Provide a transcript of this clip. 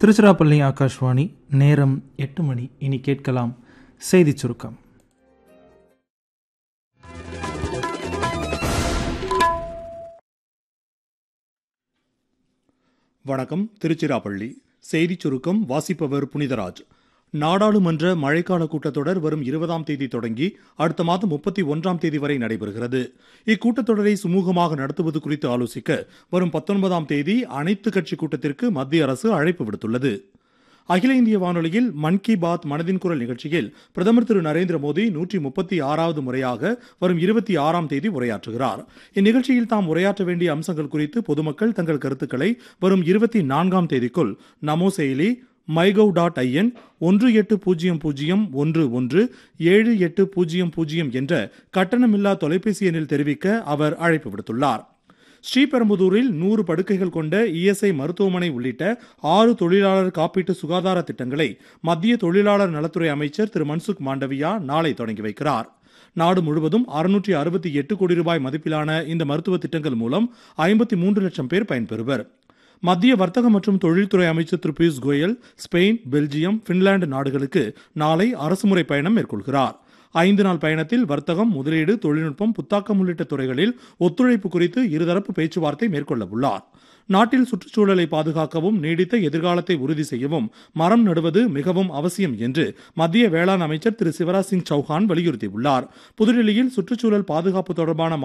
திருச்சிராப்பள்ளி ஆகாஷ்வாணி நேரம் எட்டு மணி இனி கேட்கலாம் செய்திச் சுருக்கம் வணக்கம் திருச்சிராப்பள்ளி செய்திச் சுருக்கம் வாசிப்பவர் புனிதராஜ் நாடாளுமன்ற மழைக்கால கூட்டத்தொடர் வரும் இருபதாம் தேதி தொடங்கி அடுத்த மாதம் முப்பத்தி ஒன்றாம் தேதி வரை நடைபெறுகிறது இக்கூட்டத்தொடரை சுமூகமாக நடத்துவது குறித்து ஆலோசிக்க வரும் பத்தொன்பதாம் தேதி அனைத்து கட்சி கூட்டத்திற்கு மத்திய அரசு அழைப்பு விடுத்துள்ளது அகில இந்திய வானொலியில் மன் கி பாத் மனதின் குரல் நிகழ்ச்சியில் பிரதமர் திரு நரேந்திர மோடி நூற்றி முப்பத்தி ஆறாவது முறையாக வரும் இருபத்தி ஆறாம் தேதி உரையாற்றுகிறார் இந்நிகழ்ச்சியில் தாம் உரையாற்ற வேண்டிய அம்சங்கள் குறித்து பொதுமக்கள் தங்கள் கருத்துக்களை வரும் இருபத்தி நான்காம் தேதிக்குள் நமோ செயலி மைகவ் டாட் ஐஎன் ஒன்று எட்டு பூஜ்ஜியம் பூஜ்ஜியம் ஒன்று ஒன்று ஏழு எட்டு பூஜ்ஜியம் பூஜ்ஜியம் என்ற கட்டணமில்லா தொலைபேசி எண்ணில் தெரிவிக்க அவர் அழைப்பு விடுத்துள்ளார் ஸ்ரீபெரும்புதூரில் நூறு படுக்கைகள் கொண்ட இஎஸ்ஐ மருத்துவமனை உள்ளிட்ட ஆறு தொழிலாளர் காப்பீட்டு சுகாதார திட்டங்களை மத்திய தொழிலாளர் நலத்துறை அமைச்சர் திரு மன்சுக் மாண்டவியா நாளை தொடங்கி வைக்கிறார் நாடு முழுவதும் அறுநூற்றி அறுபத்தி எட்டு கோடி ரூபாய் மதிப்பிலான இந்த மருத்துவ திட்டங்கள் மூலம் ஐம்பத்தி மூன்று லட்சம் பேர் பயன்பெறுவர் மத்திய வர்த்தக மற்றும் தொழில்துறை அமைச்சர் Thiru Piyush Goyal Spain Belgium Finland நாடுகளுக்கு நாளை அரசுமுறை பயணம் மேற்கொள்கிறார் ஐந்து நாள் பயணத்தில் வர்த்தகம் முதலீடு தொழில்நுட்பம் புத்தாக்கம் உள்ளிட்ட துறைகளில் ஒத்துழைப்பு குறித்து இருதரப்பு பேச்சுவார்த்தை மேற்கொள்ள உள்ளார் நாட்டில் சுற்றுச்சூழலை பாதுகாக்கவும் நீடித்த எதிர்காலத்தை உறுதி செய்யவும் மரம் நடுவது மிகவும் அவசியம் என்று மத்திய வேளாண் அமைச்சர் திரு சிவராஜ் சிங் சௌஹான் வலியுறுத்தியுள்ளார் புதுடில்லியில் சுற்றுச்சூழல் பாதுகாப்பு தொடர்பான